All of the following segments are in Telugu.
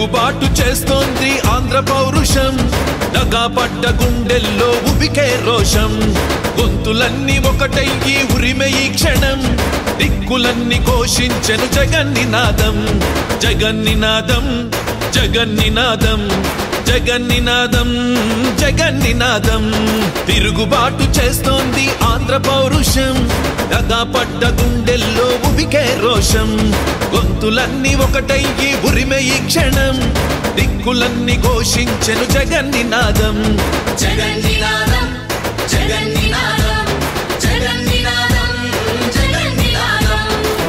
తిరుగుబాటు చేస్తోంది ఆంధ్ర పౌరుషం దగాపడ్డ గుండెల్లో ఉబికే రోషం గొంతులన్నీ ఒకటయ్యి ఉరిమే ఈ క్షణం దిక్కులన్నీ ఘోషించెను జగన్నినాదం జగన్నినాదం జగన్నినాదం జగన్నినాదం జగన్నినాదం తిరుగుబాటు చేస్తోంది ఆంధ్ర పౌరుషం దగాపడ్డ గుండెల్లో ఉబికే రోషం గొంతులన్నీ ఒకటయ్యి ఉరిమే ఈ క్షణం దిక్కులన్నీ ఘోషించెను జగన్నినాదం జగన్నినాదం జగన్నినాదం జగన్నినాదం జగన్నినాదం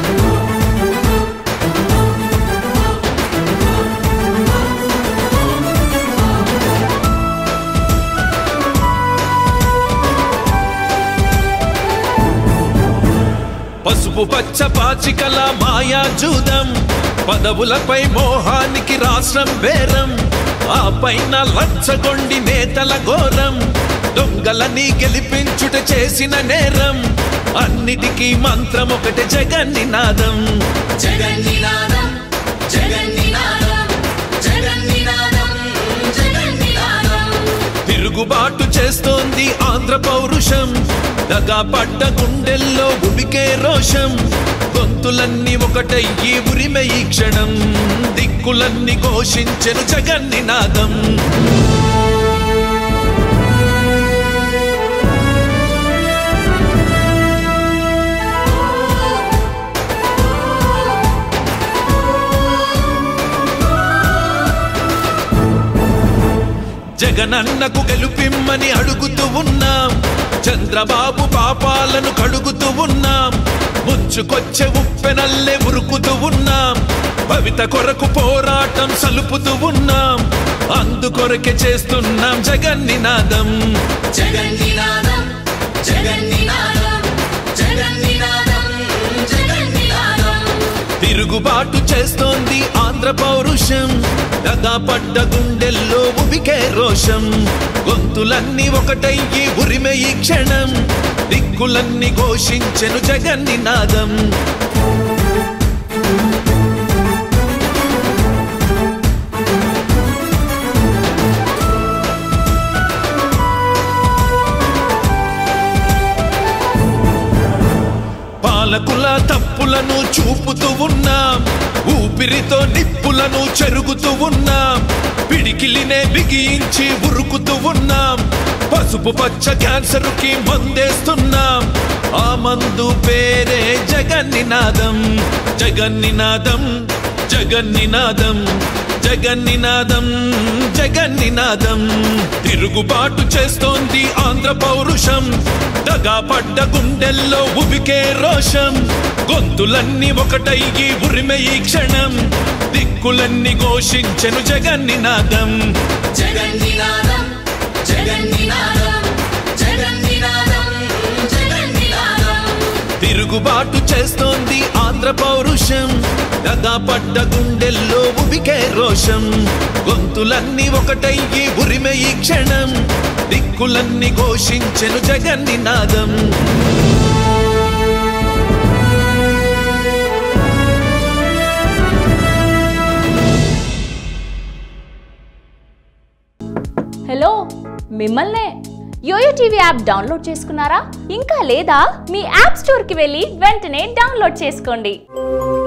పసుపు పచ్చ పాచికల మాయా జూదం పదవులపై మోహానికి రాష్ట్రం బేరం ఆ పైన లచ్చగొండి నేతల ఘోరం దొంగలని గెలిపించుట చేసిన నేరం అన్నిటికీ మంత్రం ఒకటి జగన్నినాదం జగన్నినాదం జగన్నినాదం జగన్నినాదం జగన్నినాదం తిరుగుబాటు చేస్తోంది ఆంధ్ర పౌరుషం దగా పడ్డ గుండెల్లో ఉబికే రోషం గొంతులన్నీ ఒకటయ్యి ఉరిమే ఈ క్షణం దిక్కులన్నీ ఘోషించెను జగన్నినాదం జగనన్నకు గెలుపిమ్మని అడుగుతూ ఉన్నాం చంద్రబాబు పాపాలను కడుగుతూ ఉన్నాం ముంచుకొచ్చే ఉప్పెనల్లే ఉరుకుతూ ఉన్నాం భవిత కొరకు పోరాటం సలుపుతూ ఉన్నాం అందుకొరకే చేస్తున్నాం జగన్నినాదం జగన్నినాదం జగన్నినాదం జగన్నినాదం జగన్నినాదం తిరుగుబాటు చేస్తోంది ఆంధ్ర పౌరుషం దగా పడ్డ గుండెల్లో ఉబికే రోషం గొంతులన్నీ ఒకటయ్యి ఉరిమే ఈ క్షణం దిక్కులన్నీ ఘోషించెను జగన్నినాదం పాలకుల తప్పులను చూపుతూ ఉన్నాం ఊపిరితో నిప్పులను చెరుగుతూ ఉన్నాం పిడికిలినే బిగించి ఉరుకుతూ ఉన్నాం పసుపు పచ్చ క్యాన్సర్ కి మందేస్తున్నాం ఆ మందు పేరే జగన్నినాదం జగన్నినాదం జగన్నినాదం జగన్నినాదం జగన్నినాదం తిరుగుబాటు చేస్తోంది ఆంధ్ర పౌరుషం దగా పడ్డ గుండెల్లో ఉబికే రోషం గొంతులన్నీ ఒకటయ్యి ఉరిమే ఈ క్షణం దిక్కులన్నీ ఘోషించెను జగన్నినాదం జగన్నినాదం జగన్నినాదం జగన్నినాదం జగన్నినాదం తిరుగుబాటు చేస్తోంది ఆంధ్ర పౌరుషం దగా పడ్డ గుండెల్లో ఉబికే రోషం గొంతులన్నీ ఒకటయ్యి ఉరిమే ఈ క్షణం దిక్కులన్నీ ఘోషించెను జగన్నినాదం హలో మిమ్మల్నే యోయో టీవీ యాప్ డౌన్లోడ్ చేసుకున్నారా ఇంకా లేదా మీ యాప్ స్టోర్కి వెళ్ళి వెంటనే డౌన్లోడ్ చేసుకోండి